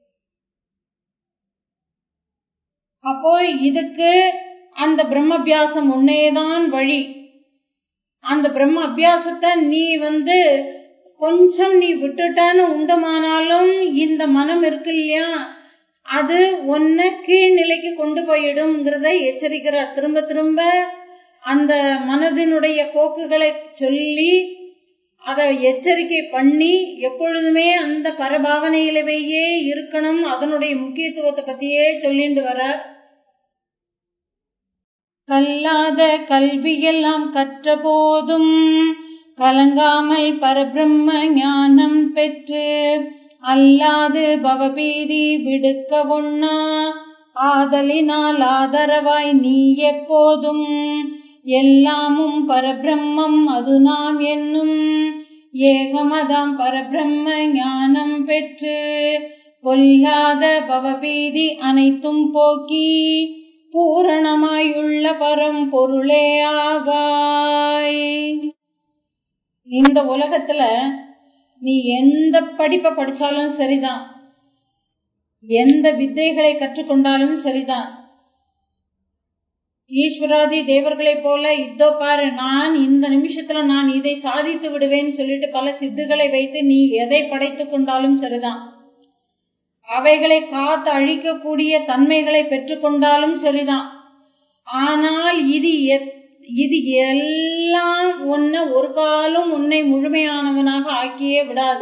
அப்போ இதுக்கு அந்த பிரம்மபியாசம் ஒன்னேதான் வழி அந்த பிரம்ம அபியாசத்தை நீ வந்து கொஞ்சம் நீ விட்டுட்டான்னு உண்டமானாலும் இந்த மனம் இருக்கு இல்லையா அது ஒன்ன கீழ்நிலைக்கு கொண்டு போயிடும்ங்கிறத எச்சரிக்கிறார் திரும்ப திரும்ப அந்த மனதினுடைய போக்குகளை சொல்லி அதை எச்சரிக்கை பண்ணி எப்பொழுதுமே அந்த பரபாவனையிலவையே இருக்கணும் அதனுடைய முக்கியத்துவத்தை பத்தியே சொல்லிட்டு வர கல்லாத கல்வியெல்லாம் கற்ற போதும் கலங்காமல் பரபிரம்ம ஞானம் பெற்று அல்லாது பவபீதி விடுக்க ஒண்ணா ஆதலினால் ஆதரவாய் நீ எப்போதும் எல்லாமும் பரபிரம்மம் அது நாம் என்னும் ஏகமதாம் பரபிரம்ம ஞானம் பெற்று பொல்லாத பவபீதி அனைத்தும் போக்கி பூரணமாயுள்ள பரம் பொருளே ஆவாய் இந்த உலகத்துல நீ எந்த படிப்பை படிச்சாலும் சரிதான் எந்த வித்தைகளை கற்றுக்கொண்டாலும் சரிதான் ஈஸ்வராதி தேவர்களைப் போல இதோ பாரு நான் இந்த நிமிஷத்துல நான் இதை சாதித்து விடுவேன்னு சொல்லிட்டு பல சித்துகளை வைத்து நீ எதை படைத்துக் கொண்டாலும் சரிதான் அவைகளை காத்து அழிக்கக்கூடிய தன்மைகளை பெற்றுக்கொண்டாலும் சரிதான் ஆனால் இது இது எல்லாம் உன்னை ஒரு காலம் உன்னை முழுமையானவனாக ஆக்கியே விடாது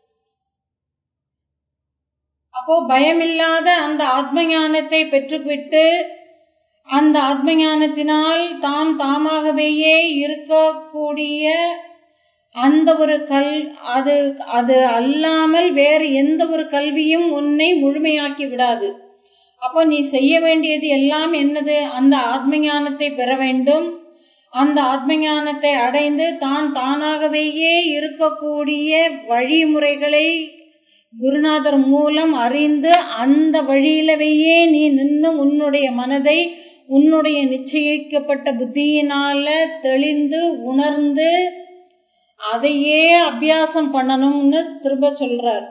அப்போ பயமில்லாத அந்த ஆத்ம ஞானத்தை பெற்றுவிட்டு அந்த ஆத்ம ஞானத்தினால் தாம் தாமாகவேயே இருக்கக்கூடிய அந்த ஒரு கல் அது அது அல்லாமல் வேறு எந்த ஒரு கல்வியும் உன்னை முழுமையாக்கி விடாது அப்போ நீ செய்ய வேண்டியது எல்லாம் என்னது அந்த ஆத்ம ஞானத்தை பெற வேண்டும் அந்த ஆத்ம ஞானத்தை அடைந்து தான் தானாகவேயே இருக்கக்கூடிய வழிமுறைகளை குருநாதர் மூலம் அறிந்து அந்த வழியிலவையே நீ நின்று உன்னுடைய மனதை உன்னுடைய நிச்சயிக்கப்பட்ட புத்தியினால தெளிந்து உணர்ந்து அதையே அபியாசம் பண்ணணும்னு திரும்ப சொல்றார்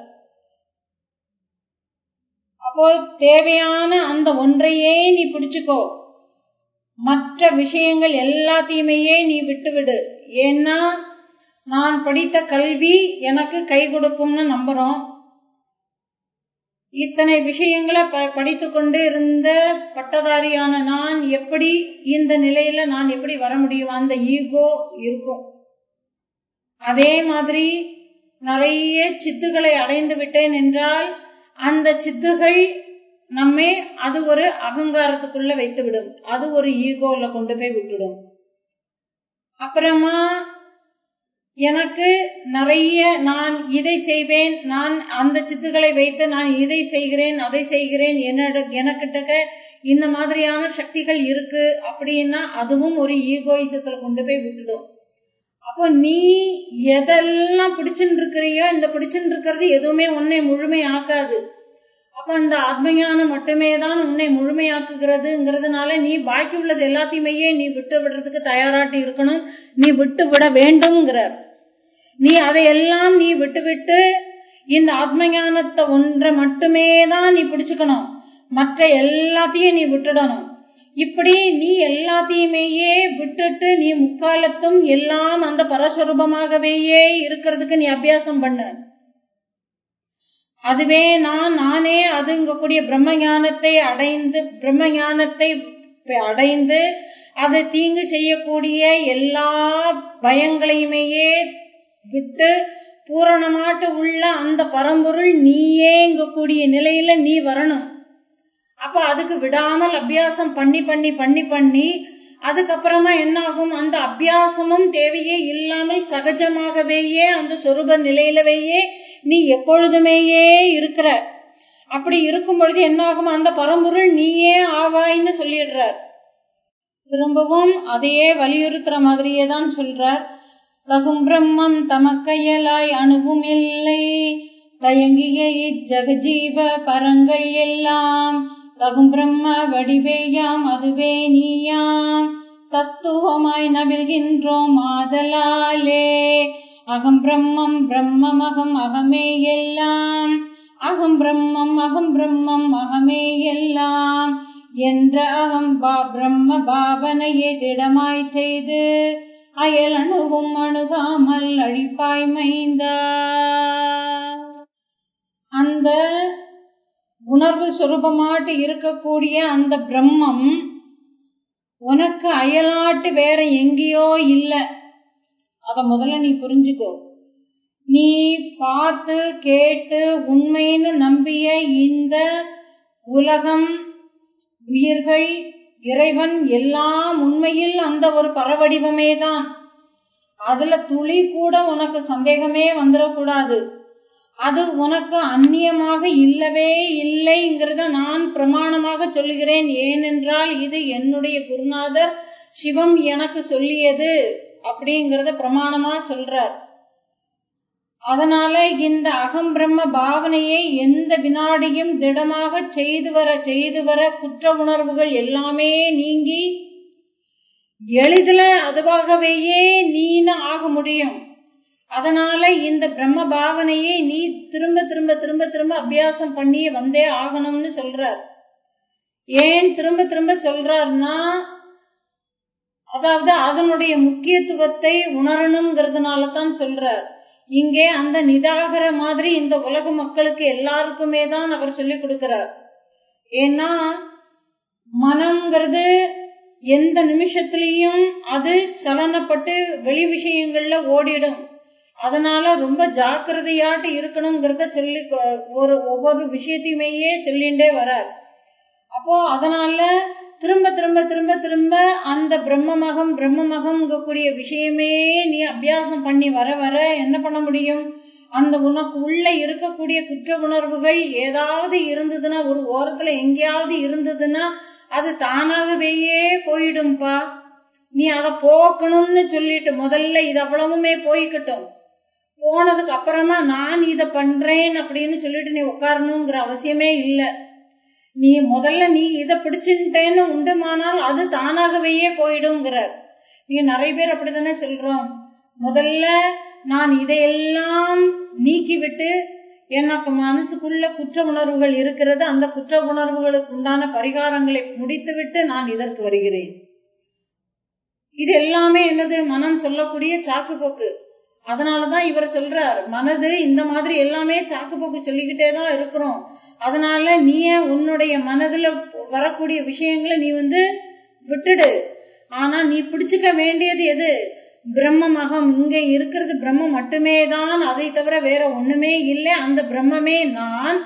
அப்போ தேவையான அந்த ஒன்றையே நீ பிடிச்சுக்கோ மற்ற விஷயங்கள் எல்லாத்தையுமே நீ விட்டுவிடு ஏன்னா நான் படித்த கல்வி எனக்கு கை கொடுக்கும்னு நம்புறோம் இத்தனை விஷயங்களை படித்து கொண்டு இருந்த பட்டதாரியான நான் எப்படி இந்த நிலையில நான் எப்படி வர முடியும் அந்த ஈகோ இருக்கும் அதே மாதிரி நிறைய சித்துக்களை அடைந்து விட்டேன் என்றால் அந்த சித்துகள் நம்மை அது ஒரு அகங்காரத்துக்குள்ள வைத்து விடும் அது ஒரு ஈகோல கொண்டு போய் விட்டுடும் அப்புறமா எனக்கு நிறைய நான் இதை செய்வேன் நான் அந்த சித்துக்களை வைத்து நான் இதை செய்கிறேன் அதை செய்கிறேன் என்னோட எனக்கிட்ட இந்த மாதிரியான சக்திகள் இருக்கு அப்படின்னா அதுவும் ஒரு ஈகோயிசத்துல கொண்டு போய் விட்டுடும் அப்போ நீ எதெல்லாம் பிடிச்சுட்டு இருக்கிறியோ இந்த பிடிச்சுட்டு இருக்கிறது எதுவுமே உன்னை முழுமை ஆக்காது அப்ப அந்த ஆத்மஞானம் மட்டுமே தான் உன்னை முழுமையாக்குகிறதுங்கிறதுனால நீ பாக்கி உள்ளது எல்லாத்தையுமே நீ விட்டு விடுறதுக்கு தயாராட்டி இருக்கணும் நீ விட்டு விட வேண்டும்ங்கிறார் நீ அதையெல்லாம் நீ விட்டு விட்டு இந்த ஆத்மஞானத்தை ஒன்றை மட்டுமே தான் நீ பிடிச்சுக்கணும் மற்ற எல்லாத்தையும் நீ விட்டுடணும் இப்படி நீ எல்லாத்தையுமேயே விட்டுட்டு நீ முக்காலத்தும் எல்லாம் அந்த பரஸ்வரூபமாகவேயே இருக்கிறதுக்கு நீ அபியாசம் பண்ண அதுவே நான் நானே அதுங்கக்கூடிய பிரம்ம ஞானத்தை அடைந்து பிரம்ம ஞானத்தை அடைந்து அது தீங்கு செய்யக்கூடிய எல்லா பயங்களையுமேயே விட்டு பூரணமாட்டு உள்ள அந்த பரம்பொருள் நீயேங்கக்கூடிய நிலையில நீ வரணும் அப்ப அதுக்கு விடாமல் அபியாசம் பண்ணி பண்ணி பண்ணி பண்ணி அதுக்கப்புறமா என்ன ஆகும் அந்த அபியாசமும் தேவையே இல்லாமல் சகஜமாகவேயே அந்த சொரூப நிலையிலவேயே நீ எப்பொழுதுமேயே இருக்கிற அப்படி இருக்கும் பொழுது என்ன ஆகும் அந்த பரம்பொருள் நீயே ஆவாய்ன்னு சொல்லிடுறார் திரும்பவும் அதையே வலியுறுத்துற மாதிரியே தான் சொல்றார் தகும் பிரம்மம் தமக்கையலாய் அணுவும் இல்லை தயங்கிய இஜகஜீவ பரங்கள் எல்லாம் தகும் பிரம்ம வடிவேயாம் அதுவே நீயாம் தத்துவமாய் நவில்கின்றோம் ஆதலாலே அகம் பிரம்மம் பிரம்மம் அகம் அகமே எல்லாம் அகம் பிரம்மம் அகம் பிரம்மம் அகமே எல்லாம் என்ற அகம் பிரம்ம பாவனையை திடமாய் செய்து அயல் அணுவும் அணுகாமல் அழிப்பாய் மைந்தா அந்த உணர்வு சுரூபமாட்டு இருக்கக்கூடிய அந்த பிரம்மம் உனக்கு அயலாட்டு வேற எங்கேயோ இல்ல அத முதல்ல நீ புரிஞ்சுக்கோ நீ பார்த்து கேட்டு உண்மைன்னு நம்பிய இந்த உலகம் உயிர்கள் இறைவன் எல்லாம் உண்மையில் அந்த ஒரு பரவடிவமே தான் அதுல துளி கூட உனக்கு சந்தேகமே வந்துடக்கூடாது அது உனக்கு அந்நியமாக இல்லவே இல்லைங்கிறத நான் பிரமாணமாக சொல்லுகிறேன் ஏனென்றால் இது என்னுடைய குருநாதர் சிவம் எனக்கு சொல்லியது அப்படிங்கறத பிரமாணமா சொல்றார் அதனால இந்த அகம் பிரம்ம பாவனையை எந்த வினாடியும் திடமாக செய்து வர செய்து வர குற்ற உணர்வுகள் எல்லாமே நீங்கி எளிதில அதுவாகவேயே நீனு ஆக முடியும் அதனால இந்த பிரம்ம பாவனையை நீ திரும்ப திரும்ப திரும்ப திரும்ப அபியாசம் பண்ணி வந்தே ஆகணும்னு சொல்றார் ஏன் திரும்ப திரும்ப சொல்றாருன்னா அதாவது அதனுடைய முக்கியத்துவத்தை உணரணுங்கிறதுனால தான் சொல்றார் இங்கே அந்த நிதாகர மாதிரி இந்த உலக மக்களுக்கு எல்லாருக்குமே தான் அவர் சொல்லி கொடுக்கிறார் ஏன்னா மனம்ங்கிறது எந்த நிமிஷத்திலையும் அது சலனப்பட்டு வெளி விஷயங்கள்ல ஓடிடும் அதனால ரொம்ப ஜாக்கிரதையாட்டு இருக்கணுங்கிறத சொல்லி ஒரு ஒவ்வொரு விஷயத்தையுமேயே சொல்லிண்டே வரார் அப்போ அதனால திரும்ப திரும்ப திரும்ப திரும்ப அந்த பிரம்மமகம் பிரம்மமகம் கூடிய விஷயமே நீ அபியாசம் பண்ணி வர வர என்ன பண்ண முடியும் அந்த உனக்கு உள்ள இருக்கக்கூடிய குற்ற உணர்வுகள் ஏதாவது இருந்ததுன்னா ஒரு ஓரத்துல எங்கேயாவது இருந்ததுன்னா அது தானாகவேயே போயிடும்பா நீ அதை போக்கணும்னு சொல்லிட்டு முதல்ல இது அவ்வளவுமே போய்கிட்டும் போனதுக்கு அப்புறமா நான் இத பண்றேன் அப்படின்னு சொல்லிட்டு நீ உட்காரணுங்கிற அவசியமே இல்ல நீ முதல்ல நீ இத பிடிச்சுட்டேன்னு உண்டுமானால் அது தானாகவேயே போயிடுங்கிறார் நீ நிறைய பேர் அப்படித்தானே சொல்றோம் முதல்ல நான் இதையெல்லாம் நீக்கிவிட்டு எனக்கு மனசுக்குள்ள குற்ற உணர்வுகள் இருக்கிறது அந்த குற்ற உணர்வுகளுக்கு உண்டான பரிகாரங்களை முடித்துவிட்டு நான் இதற்கு வருகிறேன் இது எல்லாமே என்னது மனம் சொல்லக்கூடிய சாக்கு போக்கு அதனாலதான் இவர் சொல்றார் மனது இந்த மாதிரி எல்லாமே சாக்கு போக்கு சொல்லிக்கிட்டே தான் இருக்கிறோம் அதனால நீ உன்னுடைய மனதுல வரக்கூடிய விஷயங்களை நீ வந்து விட்டுடு ஆனா நீ பிடிச்சுக்க வேண்டியது எது பிரம்மமகம் இங்க இருக்கிறது பிரம்மம் மட்டுமே தான் அதை தவிர வேற ஒண்ணுமே இல்லை அந்த பிரம்மமே நான்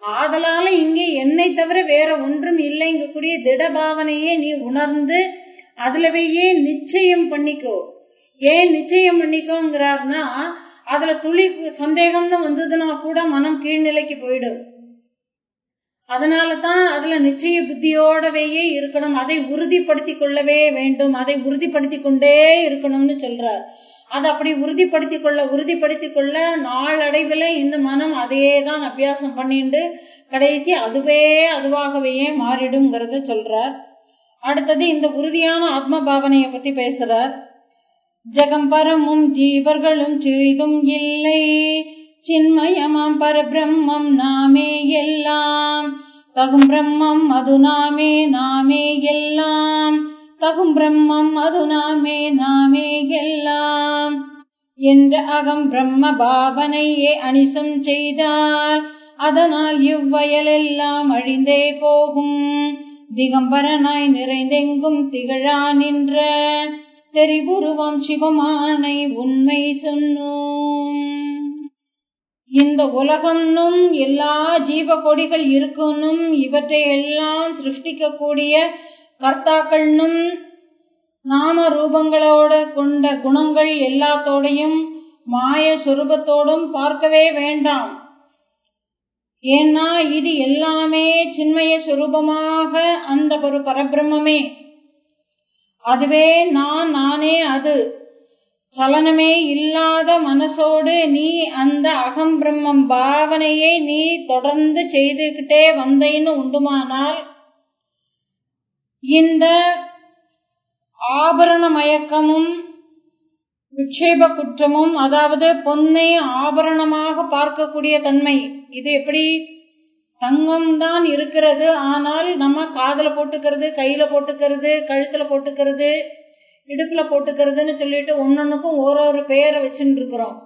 ஆதலால இங்கே என்னை தவிர வேற ஒன்றும் இல்லைங்கக்கூடிய திட பாவனையே நீ உணர்ந்து அதுலவையே நிச்சயம் பண்ணிக்கோ ஏன் நிச்சயம் பண்ணிக்கோங்கிறார்னா அதுல துளி சந்தேகம்னு வந்ததுன்னா கூட மனம் கீழ்நிலைக்கு போயிடும் அதனால தான் அதுல நிச்சய புத்தியோடவேயே இருக்கணும் அதை உறுதிப்படுத்தி கொள்ளவே வேண்டும் அதை உறுதிப்படுத்தி கொண்டே இருக்கணும்னு சொல்றார் அதை அப்படி உறுதிப்படுத்தி கொள்ள உறுதிப்படுத்தி கொள்ள நாளடைவில் இந்த மனம் அதையே தான் அபியாசம் பண்ணிண்டு கடைசி அதுவே அதுவாகவே மாறிடுங்கிறத சொல்றார் அடுத்தது இந்த உறுதியான ஆத்ம பாவனையை பத்தி பேசுறார் ஜெகம் பரமும் ஜீவர்களும் சிறிதும் இல்லை சின்மயமாம் பரபிரம்மம் நாமே எல்லாம் தகும் பிரம்மம் அது நாமே நாமே எல்லாம் தகும் பிரம்மம் அது நாமே நாமே எல்லாம் என்ற அகம் பிரம்ம பாவனையே அனிசம் செய்தால் அதனால் இவ்வயலெல்லாம் அழிந்தே போகும் திகம்பரனாய் நிறைந்தெங்கும் திகழா நின்ற தெரிவுருவம் சிவமானை உண்மை சொன்னோம் இந்த உலகம்னும் எல்லா ஜீவ கொடிகள் இருக்கணும் இவற்றை எல்லாம் சிருஷ்டிக்கக்கூடிய கர்த்தாக்கள்னும் நாம ரூபங்களோட கொண்ட குணங்கள் எல்லாத்தோடையும் மாய சுரூபத்தோடும் பார்க்கவே வேண்டாம் ஏன்னா இது எல்லாமே சின்மய சுரூபமாக அந்த ஒரு பரபிரம்மே அதுவே நான் நானே அது சலனமே இல்லாத மனசோடு நீ அந்த அகம் பிரம்மம் பாவனையை நீ தொடர்ந்து செய்துகிட்டே வந்தேன்னு உண்டுமானால் இந்த ஆபரண மயக்கமும் விக்ஷேப குற்றமும் அதாவது பொன்னை ஆபரணமாக பார்க்கக்கூடிய தன்மை இது எப்படி தங்கம் தான் இருக்கிறது ஆனால் நம்ம காதல போட்டுக்கிறது கையில போட்டுக்கிறது கழுத்துல போட்டுக்கிறது இடுப்புல போட்டுக்கிறதுன்னு சொல்லிட்டு ஒன்னொன்னுக்கும் ஒரு பெயரை வச்சுட்டு இருக்கிறோம்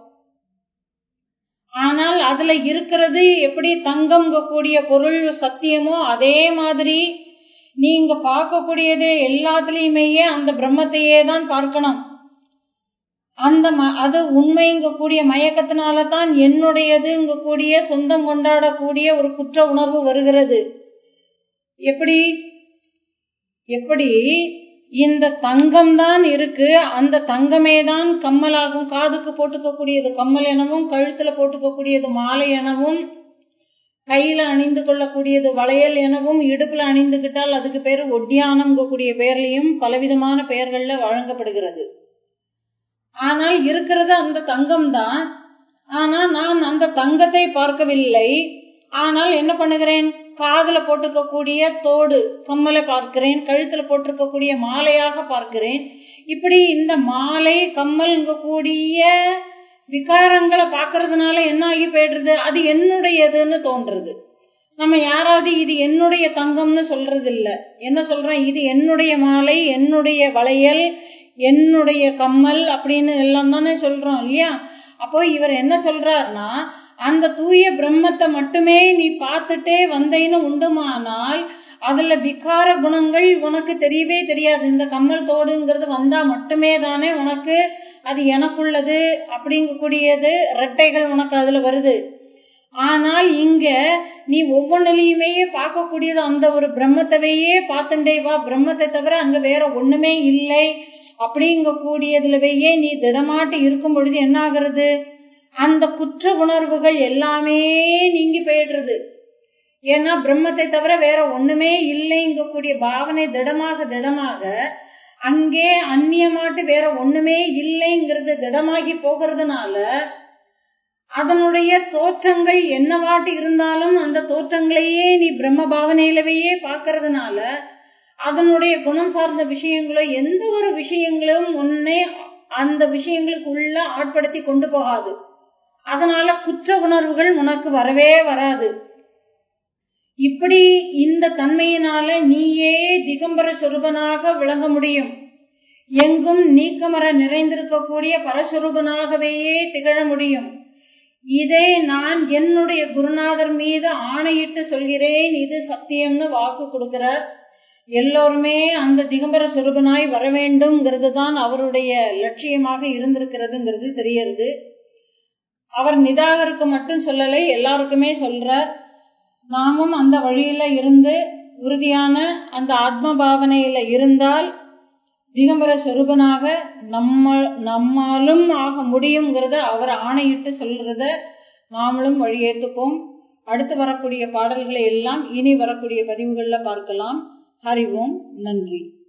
ஆனால் அதுல இருக்கிறது எப்படி தங்கம் கூடிய பொருள் சத்தியமோ அதே மாதிரி நீங்க பார்க்கக்கூடியது எல்லாத்துலயுமே அந்த பிரம்மத்தையே தான் பார்க்கணும் அந்த அது உண்மைங்க கூடிய மயக்கத்தினால தான் என்னுடையதுங்க கூடிய சொந்தம் கொண்டாடக்கூடிய ஒரு குற்ற உணர்வு வருகிறது எப்படி எப்படி இந்த தங்கம் தான் இருக்கு அந்த தங்கமே தான் கம்மலாகும் காதுக்கு போட்டுக்கக்கூடியது கம்மல் எனவும் கழுத்துல போட்டுக்கக்கூடியது மாலை எனவும் கையில அணிந்து கொள்ளக்கூடியது வளையல் எனவும் இடுப்புல அணிந்துகிட்டால் அதுக்கு பேரு ஒட்டியானம் கூடிய பெயர்லையும் பலவிதமான பெயர்கள்ல வழங்கப்படுகிறது ஆனால் இருக்கிறது அந்த தங்கம் தான் ஆனா நான் அந்த தங்கத்தை பார்க்கவில்லை ஆனால் என்ன பண்ணுகிறேன் காதுல போட்டுக்கக்கூடிய தோடு கம்மலை பார்க்கிறேன் கழுத்துல போட்டிருக்கக்கூடிய மாலையாக பார்க்கிறேன் இப்படி இந்த மாலை கம்மல் கூடிய விகாரங்களை பாக்குறதுனால என்ன ஆகி போயிடுறது அது என்னுடையதுன்னு தோன்றுறது நம்ம யாராவது இது என்னுடைய தங்கம்னு சொல்றது இல்ல என்ன சொல்றோம் இது என்னுடைய மாலை என்னுடைய வளையல் என்னுடைய கம்மல் அப்படின்னு எல்லாம் தானே சொல்றோம் இல்லையா அப்போ இவர் என்ன சொல்றாருன்னா அந்த தூய பிரம்மத்தை மட்டுமே நீ பார்த்துட்டே வந்தேன்னு உண்டுமானால் அதுல விகார குணங்கள் உனக்கு தெரியவே தெரியாது இந்த கம்மல் தோடுங்கிறது வந்தா மட்டுமே தானே உனக்கு அது எனக்குள்ளது அப்படிங்கக்கூடியது ரெட்டைகள் உனக்கு அதுல வருது ஆனால் இங்க நீ ஒவ்வொன்னுலயுமே பார்க்கக்கூடியது அந்த ஒரு பிரம்மத்தவையே பார்த்துட்டே வா பிரம்மத்தை தவிர அங்க வேற ஒண்ணுமே இல்லை அப்படிங்க கூடியதுலவையே நீ திடமாட்டு இருக்கும் பொழுது என்ன ஆகுறது அந்த குற்ற உணர்வுகள் எல்லாமே நீங்கி போயிடுறது ஏன்னா பிரம்மத்தை தவிர வேற ஒண்ணுமே இல்லைங்க கூடிய பாவனை திடமாக திடமாக அங்கே அந்நியமாட்டு வேற ஒண்ணுமே இல்லைங்கிறது திடமாகி போகிறதுனால அதனுடைய தோற்றங்கள் என்னவாட்டு இருந்தாலும் அந்த தோற்றங்களையே நீ பிரம்ம பாவனையிலவையே பாக்குறதுனால அதனுடைய குணம் சார்ந்த விஷயங்களோ எந்த ஒரு விஷயங்களும் உன்னை அந்த விஷயங்களுக்கு உள்ள ஆட்படுத்தி கொண்டு போகாது அதனால குற்ற உணர்வுகள் உனக்கு வரவே வராது இப்படி இந்த தன்மையினால நீயே திகம்பர சொருபனாக விளங்க முடியும் எங்கும் நீக்கமர நிறைந்திருக்கக்கூடிய பரஸ்வரூபனாகவே திகழ முடியும் இதை நான் என்னுடைய குருநாதர் மீது ஆணையிட்டு சொல்கிறேன் இது சத்தியம்னு வாக்கு கொடுக்கிறார் எல்லோருமே அந்த திகம்பர சொருபனாய் வர வேண்டும்ங்கிறது தான் அவருடைய லட்சியமாக இருந்திருக்கிறதுங்கிறது தெரியறது அவர் நிதாகருக்கு மட்டும் சொல்லலை எல்லாருக்குமே சொல்றார் நாமும் அந்த வழியில இருந்து உறுதியான அந்த ஆத்ம பாவனையில இருந்தால் திகம்பர சொரூபனாக நம்ம நம்மாலும் ஆக முடியுங்கிறத அவர் ஆணையிட்டு சொல்றத நாமளும் வழியேற்றுப்போம் அடுத்து வரக்கூடிய பாடல்களை எல்லாம் இனி வரக்கூடிய பதிவுகளில் பார்க்கலாம் ஹரி ஓம் நன்றி